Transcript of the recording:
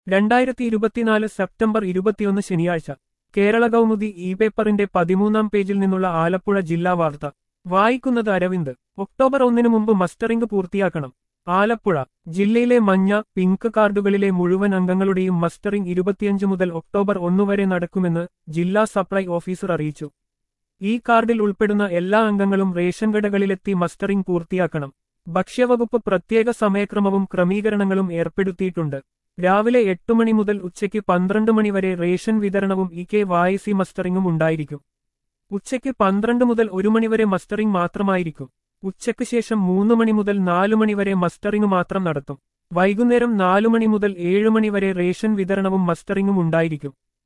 രണ്ടായിരത്തി ഇരുപത്തിനാല് സെപ്റ്റംബർ ഇരുപത്തിയൊന്ന് ശനിയാഴ്ച കേരള കൗമുദി ഇ പേപ്പറിന്റെ പതിമൂന്നാം പേജിൽ നിന്നുള്ള ആലപ്പുഴ ജില്ലാ വാർത്ത വായിക്കുന്നത് അരവിന്ദ് ഒക്ടോബർ ഒന്നിനു മുമ്പ് മസ്റ്ററിംഗ് പൂർത്തിയാക്കണം ആലപ്പുഴ ജില്ലയിലെ മഞ്ഞ പിങ്ക് കാർഡുകളിലെ മുഴുവൻ അംഗങ്ങളുടെയും മസ്റ്ററിംഗ് ഇരുപത്തിയഞ്ച് മുതൽ ഒക്ടോബർ ഒന്ന് വരെ നടക്കുമെന്ന് ജില്ലാ സപ്ലൈ ഓഫീസർ അറിയിച്ചു ഈ കാർഡിൽ ഉൾപ്പെടുന്ന എല്ലാ അംഗങ്ങളും റേഷൻ കടകളിലെത്തി മസ്റ്ററിംഗ് പൂർത്തിയാക്കണം ഭക്ഷ്യവകുപ്പ് പ്രത്യേക സമയക്രമവും ക്രമീകരണങ്ങളും ഏർപ്പെടുത്തിയിട്ടുണ്ട് രാവിലെ എട്ട് മണി മുതൽ ഉച്ചയ്ക്ക് പന്ത്രണ്ട് മണി വരെ റേഷൻ വിതരണവും ഇ കെ വായസി മസ്റ്ററിംഗും ഉണ്ടായിരിക്കും ഉച്ചയ്ക്ക് പന്ത്രണ്ട് മുതൽ ഒരു മണിവരെ മസ്റ്ററിംഗ് മാത്രമായിരിക്കും ഉച്ചയ്ക്ക് ശേഷം മൂന്ന് മണി മുതൽ നാലു മണി വരെ മസ്റ്ററിംഗ് മാത്രം നടത്തും വൈകുന്നേരം നാലു മണി മുതൽ ഏഴ് മണി വരെ റേഷൻ വിതരണവും മസ്റ്ററിംഗും ഉണ്ടായിരിക്കും